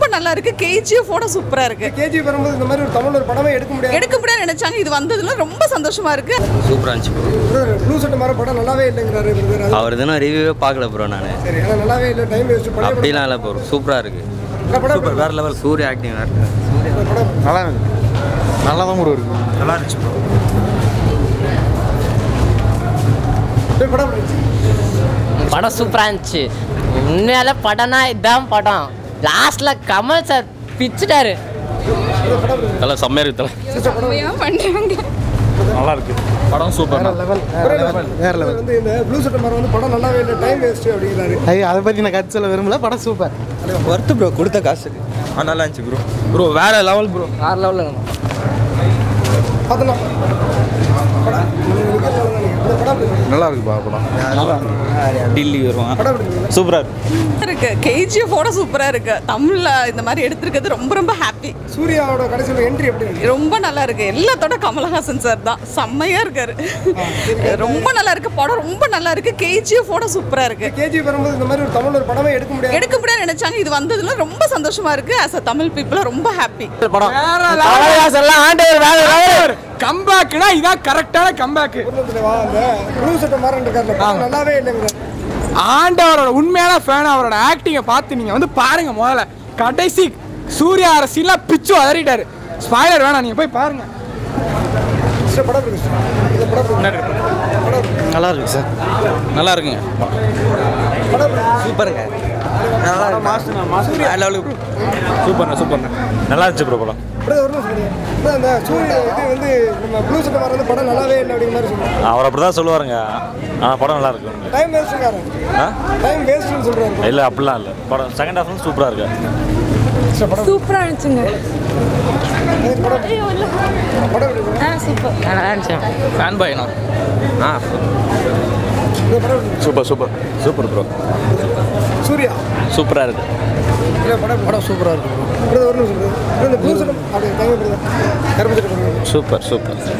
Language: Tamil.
நல்லா இருக்கு கேஜிஎஃபோட சூப்பரா இருக்கு கேஜி வரும்போது இந்த மாதிரி ஒரு தமிழ் ஒரு படமே எடுக்க முடியாது எடுக்க முடியாது நினைச்சாங்க இது வந்ததுல ரொம்ப சந்தோஷமா இருக்கு சூப்பராக இருந்துச்சு ப்ரோ ப்ளூ சட்டை மாதிரி படம் நல்லாவே இல்லைங்கிறாரு brother. அது அவர் தானே ரிவ்யூவே பார்க்கல ப்ரோ நான் சரி ஆனால் நல்லாவே இல்லை டைம் வேஸ்ட் பழைய படம் அப்படிலாம் இல்லை ப்ரோ சூப்பராக இருக்கு நல்ல படம் சூப்பர் வேற லெவல் சூரிய ஆக்டிங் வேற படம் நல்லா இருக்கு நல்லா தான் ப்ரோ இருக்கு நல்லா இருந்துச்சு ப்ரோ போய் படம் இருந்துச்சு. படம் சூப்பராக இருந்துச்சு உண்மையால படம்னா இதுதான் படம் லாஸ்ட்ல கமல் சார் பிச்சுட்டாரு நல்லா செம்மையாக இருக்கு தலை நல்லா இருக்கு படம் சூப்பர் வேற லெவல் வந்து இந்த ப்ளூ சட்டை மாதிரி வந்து படம் நல்லாவே இல்லை டைம் வேஸ்ட் அப்படிங்கிறாரு ஐயோ அதை பற்றி நான் கற்று சொல்ல விரும்பல படம் சூப்பர் ஒர்த்து ப்ரோ கொடுத்த காசுக்கு ஆ நல்லா இருந்துச்சு ப்ரோ ப்ரோ வேற லெவல் ப்ரோ வேறு லெவலில் பார்த்தலாம் படம் இந்த படம் எப்படி இருக்கு? நல்லா இருக்குப்பா படம் டில்லி வருவான் படம் எப்படி இருக்கு? சூப்பராக இருக்கு இருக்கு கேஜிஎஃபோட சூப்பரா இருக்கு தமிழ்ல இந்த மாதிரி எடுத்திருக்கிறது ரொம்ப ரொம்ப ஹாப்பி சூர்யாவோட கடைசியில் என்ட்ரி எப்படி இருக்கு ரொம்ப நல்லா இருக்கு எல்லாத்தோட கமலஹாசன் சார் தான் செம்மையா இருக்காரு ரொம்ப நல்லா இருக்கு படம் ரொம்ப நல்லா இருக்கு கேஜிஎஃபோட சூப்பரா இருக்கு கேஜி வரும்போது இந்த மாதிரி ஒரு தமிழ் ஒரு படமே எடுக்க முடியாது எடுக்க முடியாது நினைச்சாங்க இது வந்ததுல ரொம்ப சந்தோஷமா இருக்கு ஆஸ் அ தமிழ் பீப்புள் ரொம்ப ஹாப்பி கம்பேக்னா இதான் கரெக்டான கம்பேக் ஊர்ல வா அந்த ப்ளூ சட்டை மாதிரி இருக்காருல்ல படம் நல்லாவே இல்லைங்கிறாரு ஆண்டவரோட உண்மையான ஃபேன் அவரோட ஆக்டிங்கை பார்த்து நீங்கள் வந்து பாருங்க முதல்ல கடைசி சூர்யா அரசியெலாம் பிச்சு அதறிட்டாரு ஸ்பாய்லர் வேணாம் நீங்கள் போய் பாருங்க சரி, படம் எப்படி இருக்கு? இந்த படம் எப்படி இருக்கு? படம் எப்படி இருக்கு? நல்லா இருக்கு சார் நல்லா இருக்குங்க படம் எப்படி இருக்கு? சூப்பருங்க நல்லா இருக்கு லெவலுக்கு சூப்பர்ண்ணா சூப்பர்ண்ணா நல்லா இருந்துச்சு ப்ரோ படம் அப்படியே ஒரு நிமிஷம் இருங்க. அப்படியே அந்த சூரிய இது வந்து நம்ம ப்ளூ சட்டை மாதிரி வந்து படம் நல்லாவே இல்லை அப்படிங்கிற மாதிரி சொல்லுவாங்க அவர் அப்படி தான் சொல்லுவாருங்க ஆனால் படம் நல்லா இருக்கும் டைம் வேஸ்ட்டுங்காரு ஆ டைம் வேஸ்ட்னு சொல்றாரு இல்லை அப்படிலாம் இல்லை படம் செகண்ட் ஹாஃப் சூப்பராக இருக்கு சூப்பரா இருந்துச்சுங்க படம் எப்படி இருக்கு? ஆ சூப்பர் நல்லா இருந்துச்சு ஃபேன் பாய்ண்ணா ஆ இந்த படம் எப்படி இருக்கு? Super super super bro Suriya சூப்பராக இருக்கு இல்லை படம் படம் சூப்பராக இருக்கு அப்படியே ஒரு நிமிஷம் இருங்க. இந்த ப்ளூ சட்டை அப்படியே டைம் எப்படி இருக்கு? கருப்பு சட்டை போடுங்க. Super super